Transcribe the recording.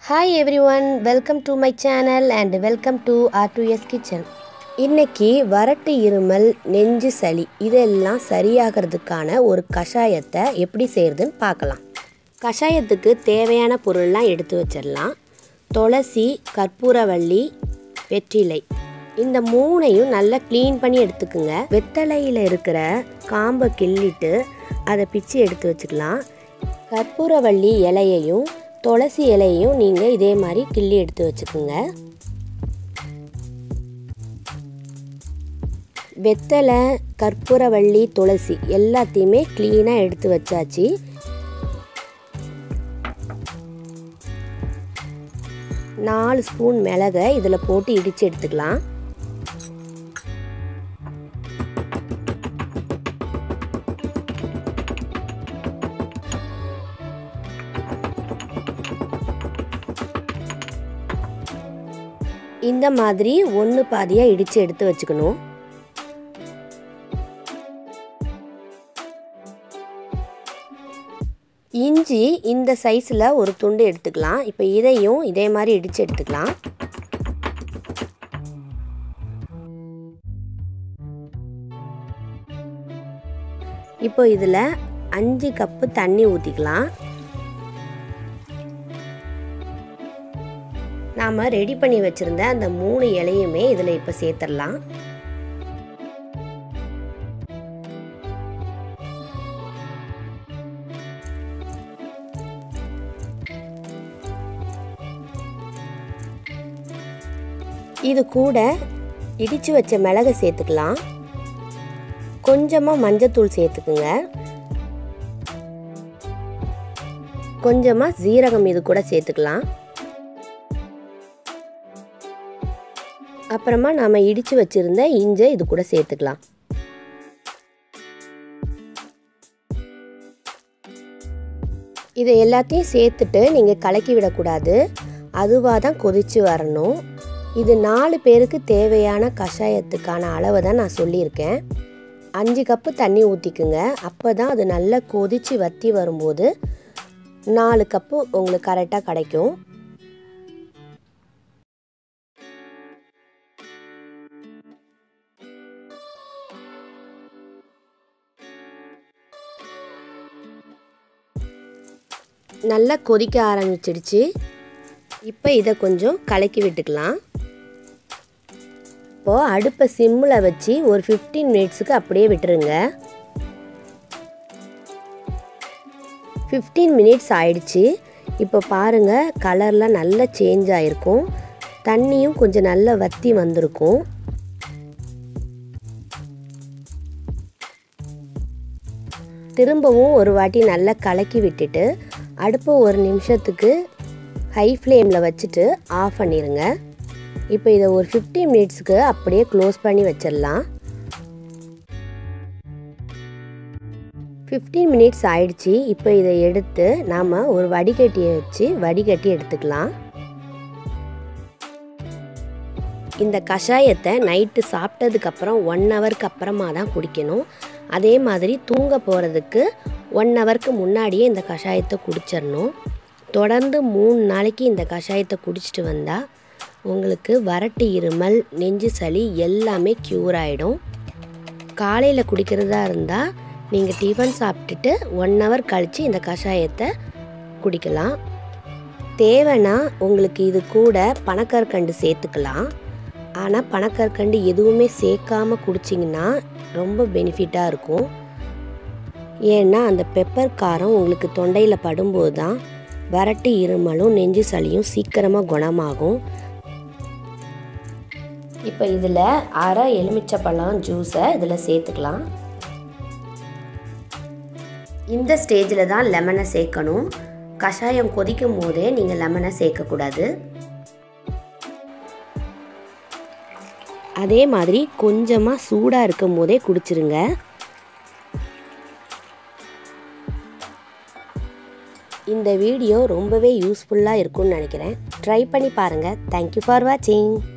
hi every one welcome to my channel and welcome to R to S kitchen இன்னைக்கு வறட்டு இருமல் நெஞ்சு சளி இதெல்லாம் சரியாகிறதுக்கான ஒரு கஷாயத்தை எப்படி செய்கிறதுன்னு பார்க்கலாம் கஷாயத்துக்கு தேவையான பொருள்லாம் எடுத்து வச்சிடலாம் துளசி கற்பூரவள்ளி வெற்றிலை இந்த மூணையும் நல்லா க்ளீன் பண்ணி எடுத்துக்குங்க வெத்தலையில் இருக்கிற காம்பை கிள்ளிட்டு அதை பிச்சு எடுத்து வச்சுக்கலாம் கற்பூரவள்ளி இலையையும் துளசி இலையையும் நீங்கள் இதே மாதிரி கிள்ளி எடுத்து வச்சுக்கோங்க வெத்தலை கற்பூரவள்ளி துளசி எல்லாத்தையுமே க்ளீனாக எடுத்து வச்சாச்சு நாலு ஸ்பூன் மிளகை இதில் போட்டு இடித்து எடுத்துக்கலாம் இந்த மாதிரி ஒன்று பாதியாக இடித்து எடுத்து வச்சுக்கணும் இஞ்சி இந்த சைஸில் ஒரு துண்டு எடுத்துக்கலாம் இப்போ இதையும் இதே மாதிரி இடித்து எடுத்துக்கலாம் இப்போ இதில் அஞ்சு கப்பு தண்ணி ஊற்றிக்கலாம் நாம் ரெடி பண்ணி வச்சுருந்த அந்த மூணு இலையுமே இதில் இப்போ சேர்த்துடலாம் இது கூட இடித்து வச்ச மிளகை சேர்த்துக்கலாம் கொஞ்சமாக மஞ்சத்தூள் சேர்த்துக்குங்க கொஞ்சமாக ஜீரகம் இது கூட சேர்த்துக்கலாம் அப்புறமா நாம் இடித்து வச்சுருந்த இஞ்சை இது கூட சேர்த்துக்கலாம் இதை எல்லாத்தையும் சேர்த்துட்டு நீங்கள் கலக்கி விடக்கூடாது அதுவாக தான் கொதித்து வரணும் இது நாலு பேருக்கு தேவையான கஷாயத்துக்கான அளவை தான் நான் சொல்லியிருக்கேன் அஞ்சு கப்பு தண்ணி ஊற்றிக்குங்க அப்போ தான் அது நல்லா கொதித்து வற்றி வரும்போது நாலு கப்பு உங்களுக்கு கரெக்டாக கிடைக்கும் நல்லா கொதிக்க ஆரம்பிச்சிடுச்சு இப்போ இதை கொஞ்சம் கலக்கி விட்டுக்கலாம் இப்போது அடுப்பை சிம்மில் வச்சு ஒரு ஃபிஃப்டீன் மினிட்ஸுக்கு அப்படியே விட்டுருங்க ஃபிஃப்டீன் மினிட்ஸ் ஆயிடுச்சு இப்போ பாருங்கள் கலர்லாம் நல்லா சேஞ்ச் ஆகிருக்கும் தண்ணியும் கொஞ்சம் நல்லா வற்றி வந்திருக்கும் திரும்பவும் ஒரு வாட்டி நல்லா கலக்கி விட்டுட்டு அடுப்பை ஒரு நிமிஷத்துக்கு ஹை ஃப்ளேமில் வச்சுட்டு ஆஃப் பண்ணிடுங்க இப்போ இதை ஒரு ஃபிஃப்டி மினிட்ஸுக்கு அப்படியே க்ளோஸ் பண்ணி வச்சிடலாம் ஃபிஃப்டீன் மினிட்ஸ் ஆயிடுச்சு இப்போ இதை எடுத்து நாம் ஒரு வடிகட்டியை வச்சு வடிகட்டி எடுத்துக்கலாம் இந்த கஷாயத்தை நைட்டு சாப்பிட்டதுக்கப்புறம் ஒன் ஹவருக்கு அப்புறமா தான் குடிக்கணும் அதே மாதிரி தூங்க போகிறதுக்கு ஒன் ஹவருக்கு முன்னாடியே இந்த கஷாயத்தை குடிச்சிடணும் தொடர்ந்து மூணு நாளைக்கு இந்த கஷாயத்தை குடிச்சிட்டு வந்தால் உங்களுக்கு வறட்டு இருமல் நெஞ்சு சளி எல்லாமே க்யூர் ஆகிடும் காலையில் குடிக்கிறதா இருந்தால் நீங்கள் டிஃபன் சாப்பிட்டுட்டு ஒன் ஹவர் கழித்து இந்த கஷாயத்தை குடிக்கலாம் தேவைன்னா உங்களுக்கு இது கூட பனக்கற்கண்டு சேர்த்துக்கலாம் ஆனால் பனக்கற்கண்டு எதுவுமே சேர்க்காம குடிச்சிங்கன்னா ரொம்ப பெனிஃபிட்டாக இருக்கும் ஏன்னா அந்த பெப்பர் காரம் உங்களுக்கு தொண்டையில் படும்போது தான் வறட்டு இருமலும் நெஞ்சு சளியும் சீக்கிரமாக குணமாகும் இப்போ இதில் அரை எலுமிச்சப்பழம் ஜூஸை இதில் சேர்த்துக்கலாம் இந்த ஸ்டேஜில் தான் லெமனை சேர்க்கணும் கஷாயம் கொதிக்கும் போதே நீங்கள் லெமனை சேர்க்கக்கூடாது அதே மாதிரி கொஞ்சமாக சூடாக இருக்கும் போதே குடிச்சிருங்க இந்த வீடியோ ரொம்பவே யூஸ்ஃபுல்லாக இருக்கும்னு நினைக்கிறேன் ட்ரை பண்ணி பாருங்கள் தேங்க்யூ ஃபார் வாட்சிங்